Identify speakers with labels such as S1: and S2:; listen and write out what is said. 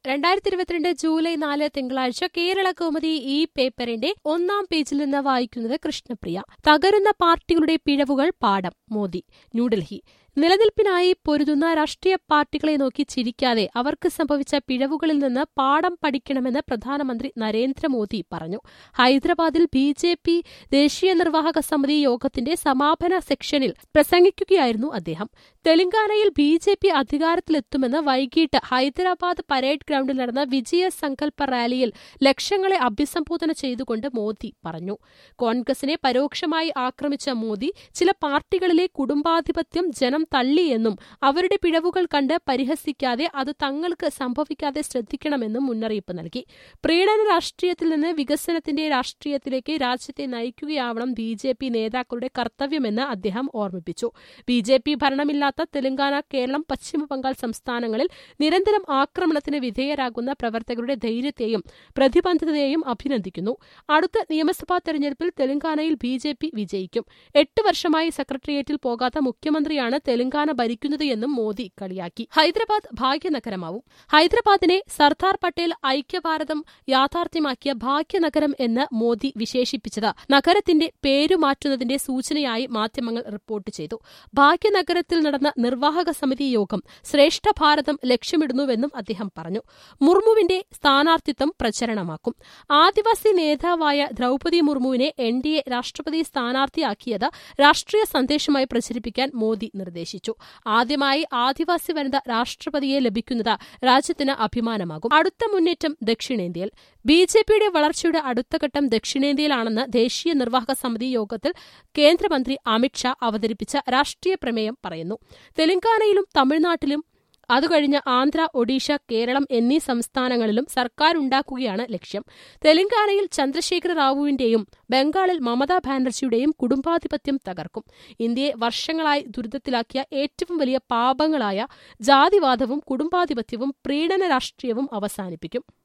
S1: രണ്ടായിരത്തി ഇരുപത്തിരണ്ട് ജൂലൈ നാല് തിങ്കളാഴ്ച കേരള കൗമുദി ഈ പേപ്പറിന്റെ ഒന്നാം പേജിൽ നിന്ന് വായിക്കുന്നത് കൃഷ്ണപ്രിയ തകരുന്ന പാർട്ടികളുടെ പിഴവുകൾ പാഠം മോദി ന്യൂഡൽഹി നിലനിൽപ്പിനായി പൊരുതുന്ന രാഷ്ട്രീയ പാർട്ടികളെ നോക്കി ചിരിക്കാതെ അവർക്ക് സംഭവിച്ച പിഴവുകളിൽ നിന്ന് പാഠം പഠിക്കണമെന്ന് പ്രധാനമന്ത്രി നരേന്ദ്രമോദി പറഞ്ഞു ഹൈദരാബാദിൽ ബി ജെ പി ദേശീയ നിർവാഹക സമിതി യോഗത്തിന്റെ സമാപന സെക്ഷനിൽ പ്രസംഗിക്കുകയായിരുന്നു അദ്ദേഹം തെലങ്കാനയിൽ ബി ജെ പി അധികാരത്തിലെത്തുമെന്ന് വൈകിട്ട് ഹൈദരാബാദ് പരേഡ് ഗ്രൌണ്ടിൽ നടന്ന വിജയ സങ്കല്പ റാലിയിൽ ലക്ഷങ്ങളെ അഭിസംബോധന ചെയ്തുകൊണ്ട് മോദി പറഞ്ഞു കോൺഗ്രസിനെ പരോക്ഷമായി ആക്രമിച്ച മോദി ചില പാർട്ടികളിലെ കുടുംബാധിപത്യം ജനം തള്ളിയെന്നും അവരുടെ പിഴവുകൾ കണ്ട് പരിഹസിക്കാതെ അത് തങ്ങൾക്ക് സംഭവിക്കാതെ ശ്രദ്ധിക്കണമെന്നും മുന്നറിയിപ്പ് നൽകി പ്രീണന രാഷ്ട്രീയത്തിൽ നിന്ന് വികസനത്തിന്റെ രാഷ്ട്രീയത്തിലേക്ക് രാജ്യത്തെ നയിക്കുകയാവണം ബി ജെ പി നേതാക്കളുടെ കർത്തവ്യമെന്ന് അദ്ദേഹം ഓർമ്മിപ്പിച്ചു ബി ജെ പി ഭരണമില്ലാത്ത തെലങ്കാന കേരളം പശ്ചിമബംഗാൾ സംസ്ഥാനങ്ങളിൽ നിരന്തരം ആക്രമണത്തിന് വിധേയരാകുന്ന പ്രവർത്തകരുടെ ധൈര്യത്തെയും പ്രതിബദ്ധതയെയും അഭിനന്ദിക്കുന്നു അടുത്ത നിയമസഭാ തെരഞ്ഞെടുപ്പിൽ തെലങ്കാനയിൽ ബി ജെ പി വിജയിക്കും എട്ട് വർഷമായി സെക്രട്ടേറിയറ്റിൽ പോകാത്ത മുഖ്യമന്ത്രിയാണ് തെലങ്കാന ഭരിക്കുന്നത് എന്നും മോദി കളിയാക്കി ഹൈദരാബാദ് ഭാഗ്യനഗരമാവും ഹൈദരാബാദിനെ സർദാർ പട്ടേൽ ഐക്യഭാരതം യാഥാർത്ഥ്യമാക്കിയ ഭാഗ്യനഗരം എന്ന് മോദി വിശേഷിപ്പിച്ചത് നഗരത്തിന്റെ പേരുമാറ്റുന്നതിന്റെ സൂചനയായി മാധ്യമങ്ങൾ റിപ്പോർട്ട് ചെയ്തു ഭാഗ്യനഗരത്തിൽ നടന്ന നിർവാഹക സമിതി യോഗം ശ്രേഷ്ഠ ഭാരതം ലക്ഷ്യമിടുന്നുവെന്നും അദ്ദേഹം പറഞ്ഞു മുർമുവിന്റെ സ്ഥാനാർത്ഥിത്വം പ്രചരണമാക്കും ആദിവാസി നേതാവായ ദ്രൌപതി മുർമുവിനെ എൻ ഡി എ രാഷ്ട്രപതി സ്ഥാനാർത്ഥിയാക്കിയത് രാഷ്ട്രീയ സന്ദേശമായി പ്രചരിപ്പിക്കാൻ മോദി നിർദ്ദേശിച്ചു ആദ്യമായി ആദിവാസി വനിത രാഷ്ട്രപതിയെ ലഭിക്കുന്നത് രാജ്യത്തിന് അഭിമാനമാകും അടുത്ത മുന്നേറ്റം ദക്ഷിണേന്ത്യയിൽ ബി ജെ പിയുടെ വളർച്ചയുടെ അടുത്ത ഘട്ടം ദക്ഷിണേന്ത്യയിലാണെന്ന് ദേശീയ നിർവാഹക സമിതി യോഗത്തിൽ കേന്ദ്രമന്ത്രി അമിത്ഷാ അവതരിപ്പിച്ച രാഷ്ട്രീയ പ്രമേയം പറയുന്നു തെലങ്കാനയിലും തമിഴ്നാട്ടിലും അതുകഴിഞ്ഞ് ആന്ധ്ര ഒഡീഷ കേരളം എന്നീ സംസ്ഥാനങ്ങളിലും സർക്കാർ ഉണ്ടാക്കുകയാണ് ലക്ഷ്യം തെലങ്കാനയിൽ ചന്ദ്രശേഖര റാവുവിന്റെയും ബംഗാളിൽ മമതാ ബാനർജിയുടെയും കുടുംബാധിപത്യം തകർക്കും ഇന്ത്യയെ വർഷങ്ങളായി ദുരിതത്തിലാക്കിയ ഏറ്റവും വലിയ പാപങ്ങളായ ജാതിവാദവും കുടുംബാധിപത്യവും പ്രീണന രാഷ്ട്രീയവും അവസാനിപ്പിക്കും